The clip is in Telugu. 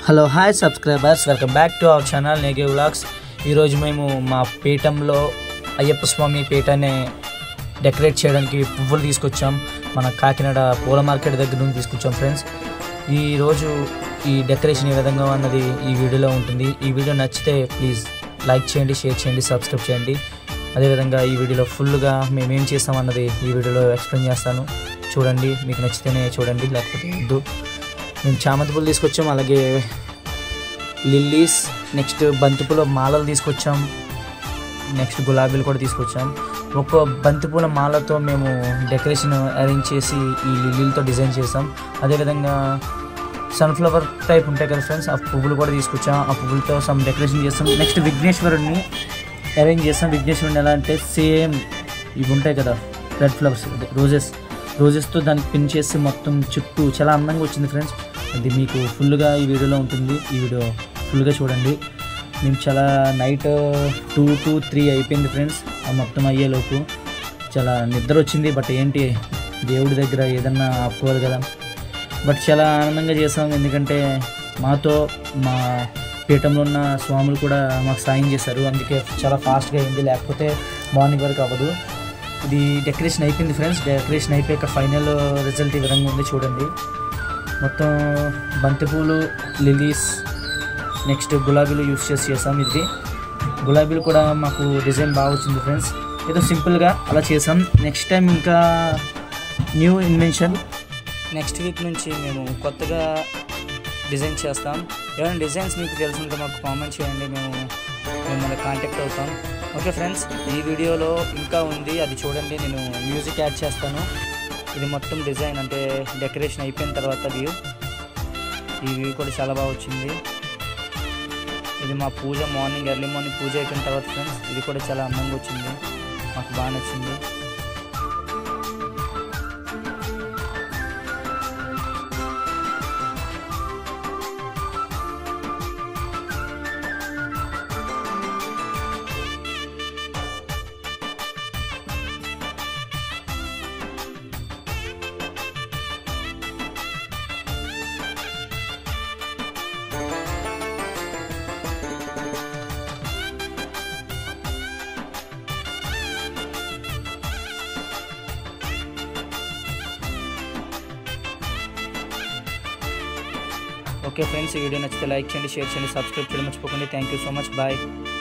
hello hi subscribers welcome back to our channel నేగే వ్లాగ్స్ ఈరోజు మేము మా పీఠంలో అయ్యప్ప స్వామి పీఠాన్ని డెకరేట్ చేయడానికి పువ్వులు తీసుకొచ్చాం మన కాకినాడ పూల మార్కెట్ దగ్గర నుంచి తీసుకొచ్చాం ఫ్రెండ్స్ ఈరోజు ఈ డెకరేషన్ ఏ విధంగా ఉన్నది ఈ వీడియోలో ఉంటుంది ఈ వీడియో నచ్చితే ప్లీజ్ లైక్ చేయండి షేర్ చేయండి సబ్స్క్రైబ్ చేయండి అదేవిధంగా ఈ వీడియోలో ఫుల్గా మేము ఏం చేస్తామన్నది ఈ వీడియోలో ఎక్స్ప్లెయిన్ చేస్తాను చూడండి మీకు నచ్చితేనే చూడండి లేకపోతే వద్దు మేము చామంతి పూలు తీసుకొచ్చాం అలాగే లిల్లీస్ నెక్స్ట్ బంతిపూల మాలలు తీసుకొచ్చాం నెక్స్ట్ గులాబీలు కూడా తీసుకొచ్చాం ఒక్కో బంతిపూల మాలతో మేము డెకరేషన్ అరేంజ్ చేసి ఈ లిల్లీలతో డిజైన్ చేసాం అదేవిధంగా సన్ఫ్లవర్ టైప్ ఉంటాయి కదా ఫ్రెండ్స్ ఆ పువ్వులు కూడా తీసుకొచ్చాం ఆ పువ్వులతో సమ్ డెకరేషన్ చేస్తాం నెక్స్ట్ విఘ్నేశ్వరుడిని అరేంజ్ చేస్తాం విఘ్నేశ్వరుని ఎలా అంటే సేమ్ ఇవి ఉంటాయి కదా రెడ్ ఫ్లవర్స్ రోజెస్ రోజెస్తో దానికి పిన్ చేసి మొత్తం చుట్టూ చాలా అందంగా వచ్చింది ఫ్రెండ్స్ అది మీకు ఫుల్గా ఈ వీడియోలో ఉంటుంది ఈ వీడియో ఫుల్గా చూడండి మేము చాలా నైట్ టూ టు త్రీ అయిపోయింది ఫ్రెండ్స్ ఆ మొత్తం అయ్యేలోపు చాలా నిద్ర వచ్చింది బట్ ఏంటి దేవుడి దగ్గర ఏదన్నా ఆపుకోవాలి కదా బట్ చాలా ఆనందంగా చేసాం ఎందుకంటే మాతో మా పీఠంలో ఉన్న స్వాములు కూడా మాకు సాయం చేశారు అందుకే చాలా ఫాస్ట్గా అయింది లేకపోతే మార్నింగ్ వరకు అవ్వదు ఇది డెకరేషన్ అయిపోయింది ఫ్రెండ్స్ డెకరేషన్ అయిపోయాక ఫైనల్ రిజల్ట్ ఈ విధంగా ఉంది చూడండి మొత్తం బంతిపూలు లిలీస్ నెక్స్ట్ గులాబీలు యూస్ చేసి చేసాం ఇది గులాబీలు కూడా మాకు డిజైన్ బాగా వచ్చింది ఫ్రెండ్స్ ఏదో సింపుల్గా అలా చేసాం నెక్స్ట్ టైం ఇంకా న్యూ ఇన్వెన్షన్ నెక్స్ట్ వీక్ నుంచి మేము కొత్తగా డిజైన్ చేస్తాం ఏమైనా డిజైన్స్ మీకు తెలుసుంటే మాకు కామెంట్ చేయండి మేము మిమ్మల్ని కాంటాక్ట్ అవుతాం ఓకే ఫ్రెండ్స్ ఈ వీడియోలో ఇంకా ఉంది అది చూడండి నేను మ్యూజిక్ యాడ్ చేస్తాను ఇది మొత్తం డిజైన్ అంటే డెకరేషన్ అయిపోయిన తర్వాత వ్యూ ఈ వ్యూ కూడా చాలా బాగా వచ్చింది ఇది మా పూజ మార్నింగ్ ఎర్లీ మార్నింగ్ పూజ అయిపోయిన తర్వాత ఫ్రెండ్స్ ఇది కూడా చాలా అందంగా వచ్చింది మాకు బాగా నచ్చింది ఓకే ఫ్రెండ్స్ ఈ వీడియో నచ్చితే లైక్ చేయండి షేర్ చేయండి సబ్స్క్రైబ్ చేయడం మర్చిపోకండి thank you so much bye